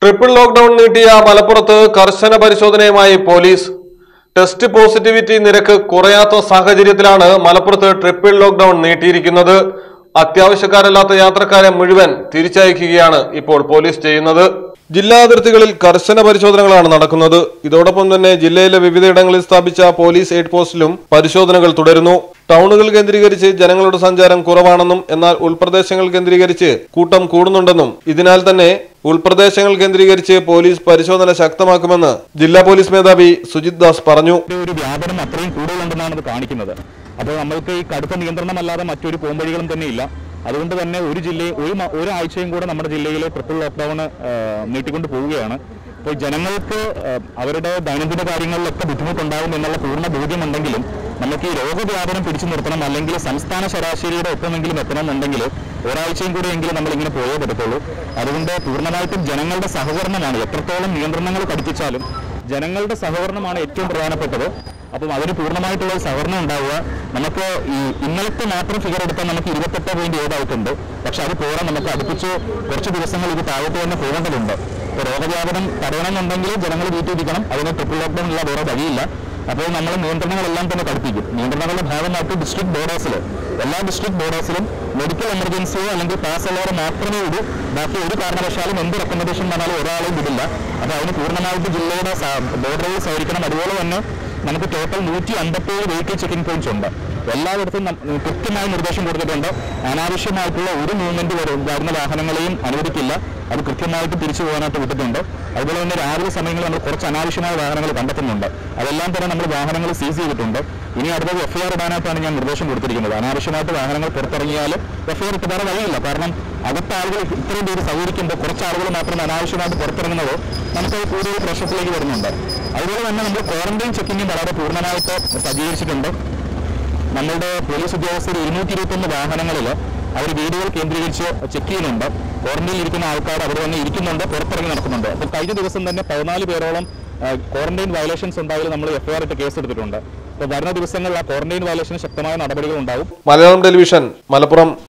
triple lockdown നീട്ടിയ മലപ്പുറത്ത് കർശന പരിശോധനയുമായി പോലീസ് ടെസ്റ്റ് പോസിറ്റിവിറ്റി നിരക്ക് കുറയാത്ത സാഹചര്യത്തിലാണ് മലപ്പുറത്ത് ട്രിപ്പിൾ ലോക്ഡൌൺ നീട്ടിയിരിക്കുന്നത് അത്യാവശ്യക്കാരല്ലാത്ത യാത്രക്കാരെ മുഴുവൻ തിരിച്ചയക്കുകയാണ് ഇപ്പോൾ പോലീസ് ചെയ്യുന്നത് ജില്ലാ അതിർത്തികളിൽ കർശന പരിശോധനകളാണ് നടക്കുന്നത് ഇതോടൊപ്പം തന്നെ ജില്ലയിലെ വിവിധയിടങ്ങളിൽ സ്ഥാപിച്ച പോലീസ് എയ്ഡ് പോസ്റ്റിലും പരിശോധനകൾ തുടരുന്നു ടൗണുകൾ കേന്ദ്രീകരിച്ച് ജനങ്ങളുടെ സഞ്ചാരം കുറവാണെന്നും എന്നാൽ ഉൾപ്രദേശങ്ങൾ കേന്ദ്രീകരിച്ച് കൂട്ടം കൂടുന്നുണ്ടെന്നും ഇതിനാൽ തന്നെ ഉൾപ്രദേശങ്ങൾ കേന്ദ്രീകരിച്ച് പോലീസ് പരിശോധന ശക്തമാക്കുമെന്ന് ജില്ലാ പോലീസ് മേധാവി സുജിത് ദാസ് പറഞ്ഞു ഇതിന്റെ ഒരു വ്യാപനം അത്രയും കൂടുതലുണ്ടെന്നാണ് ഇത് കാണിക്കുന്നത് അപ്പോൾ നമ്മൾക്ക് ഈ കടുത്ത നിയന്ത്രണമല്ലാതെ മറ്റൊരു പോംവഴികളും തന്നെ ഇല്ല അതുകൊണ്ട് തന്നെ ഒരു ജില്ലയിൽ ഒരു മ- ഒരാഴ്ചയും കൂടെ നമ്മുടെ ജില്ലയിലെ ട്രിപ്പിൾ ലോക്ക്ഡൌൺ നീട്ടിക്കൊണ്ട് പോവുകയാണ് അപ്പോൾ ജനങ്ങൾക്ക് ആ, അവരുടെ ദൈനംദിന കാര്യങ്ങളിലൊക്കെ ബുദ്ധിമുട്ടുണ്ടാകും എന്നുള്ള പൂർണ്ണ ബോധ്യമുണ്ടെങ്കിലും നമുക്ക് ഈ രോഗവ്യാപനം പിടിച്ചു നിർത്തണം അല്ലെങ്കിൽ സംസ്ഥാന ശരാശരിയുടെ ഒപ്പമെങ്കിലും എത്തണമെന്നുണ്ടെങ്കിൽ ഒരാഴ്ചയും കൂടെ എങ്കിലും നമ്മളിങ്ങനെ പോയേ പറ്റത്തുള്ളൂ അതുകൊണ്ട് പൂർണ്ണമായിട്ടും ജനങ്ങളുടെ സഹകരണമാണ് എത്രത്തോളം നിയന്ത്രണങ്ങൾ കടുപ്പിച്ചാലും ജനങ്ങളുടെ സഹകരണമാണ് ഏറ്റവും പ്രധാനപ്പെട്ടത് അപ്പം അതിന് പൂർണ്ണമായിട്ടുള്ള ഒരു സഹകരണം ഉണ്ടാവുക നമുക്ക് ഈ ഇന്നലത്തെ മാത്രം ഫിഗർ എടുത്താൽ നമുക്ക് ഇരുപത്തെട്ട് പോയിന്റ് ഏഴായിട്ടുണ്ട് പക്ഷെ അത് പോരാ നമുക്ക് അടുപ്പിച്ച് കുറച്ച് ദിവസങ്ങൾ ഇത് താഴോട്ട് തന്നെ പോകേണ്ടതുണ്ട് ഇപ്പോൾ രോഗവ്യാപനം തടയണമെന്നുണ്ടെങ്കിൽ ജനങ്ങൾ വീട്ടിലിരിക്കണം അതിന് ട്രിപ്പിൾ ലോക്ക്ഡൗൺ ഉള്ള വേറെ വഴിയില്ല അപ്പോൾ നമ്മൾ നിയന്ത്രണങ്ങളെല്ലാം തന്നെ കടുപ്പിക്കും നിയന്ത്രണങ്ങളുടെ ഭാഗമായിട്ട് ഡിസ്ട്രിക്ട് ബോർഡേഴ്സിൽ എല്ലാ ഡിസ്ട്രിക്ട് ബോർഡേഴ്സിലും മെഡിക്കൽ എമർജൻസിയോ അല്ലെങ്കിൽ പാസ് ഉള്ളവരെ മാത്രമേ ഇടൂ ബാക്കി ഒരു കാരണവശാലും എന്ത് റെക്കമെൻഡേഷൻ വന്നാലും ഒരാളെയും വിടില്ല അപ്പോൾ അതിന് പൂർണ്ണമായിട്ട് ജില്ലയുടെ ബോർഡറുകൾ ആയിരിക്കണം അതുപോലെ തന്നെ നമുക്ക് ടോട്ടൽ നൂറ്റി അമ്പത്തേഴ് വെഹിക്കിൾ ചെക്കിംഗ് പോയിന്റ്സ് ഉണ്ട് എല്ലായിടത്തും നം- കൃത്യമായ നിർദ്ദേശം കൊടുത്തിട്ടുണ്ട് അനാവശ്യമായിട്ടുള്ള ഒരു മൂവ്മെന്റ് വരുന്ന വാഹനങ്ങളെയും അനുവദിക്കില്ല അത് കൃത്യമായിട്ട് തിരിച്ചു പോകാനായിട്ട് വിട്ടിട്ടുണ്ട് അതുപോലെ തന്നെ രാവിലെ സമയങ്ങളിൽ നമ്മൾ കുറച്ച് അനാവശ്യമായ വാഹനങ്ങൾ കണ്ടെത്തുന്നുണ്ട് അതെല്ലാം തന്നെ നമ്മൾ വാഹനങ്ങൾ സീസ് ചെയ്തിട്ടുണ്ട് ഇനി അടുത്തത് എഫ് ഐ ആർ ഇടാനായിട്ടാണ് ഞാൻ നിർദ്ദേശം കൊടുത്തിരിക്കുന്നത് അനാവശ്യമായിട്ട് വാഹനങ്ങൾ പുറത്തിറങ്ങിയാൽ എഫ് ഐ ആർ ഇട്ട് വേറെ വഴിയില്ല കാരണം അകത്ത് ആളുകൾ ഇത്രയും പേര് സൗകര്യക്കുമ്പോൾ കുറച്ച് ആളുകൾ മാത്രം അനാവശ്യമായിട്ട് പുറത്തിറങ്ങുന്നത് നമുക്കത് കൂടുതൽ പ്രശ്നത്തിലേക്ക് വരുന്നുണ്ട് അതുപോലെ തന്നെ നമ്മൾ ക്വാറന്റൈൻ ചെക്കിങ്ങും വളരെ പൂർണ്ണമായിട്ട് സജ്ജീകരിച്ചിട്ടുണ്ട് നമ്മളുടെ പോലീസ് ഉദ്യോഗസ്ഥർ ഇരുന്നൂറ്റി ഇരുപത്തൊന്ന് വാഹനങ്ങളിൽ അവർ വീടുകൾ കേന്ദ്രീകരിച്ച് ചെക്ക് ചെയ്യുന്നുണ്ട് ക്വാറന്റൈനിൽ ഇരിക്കുന്ന ആൾക്കാർ അവിടെ തന്നെ ഇരിക്കുന്നുണ്ട് പുറത്തിറങ്ങി നടക്കുന്നുണ്ട് അപ്പോൾ കഴിഞ്ഞ ദിവസം തന്നെ പതിനാല് പേരോളം ക്വാറന്റൈൻ വയലേഷൻസ് ഉണ്ടായാലും നമ്മൾ എഫ്ഐആർ ഇട്ട് കേസ് എടുത്തിട്ടുണ്ട് അപ്പോൾ വരുന്ന ദിവസങ്ങളിൽ ആ ക്വാറന്റൈൻ വയലേഷന് ശക്തമായ നടപടികൾ ഉണ്ടാവും മലയാളം ടെലിവിഷൻ മലപ്പുറം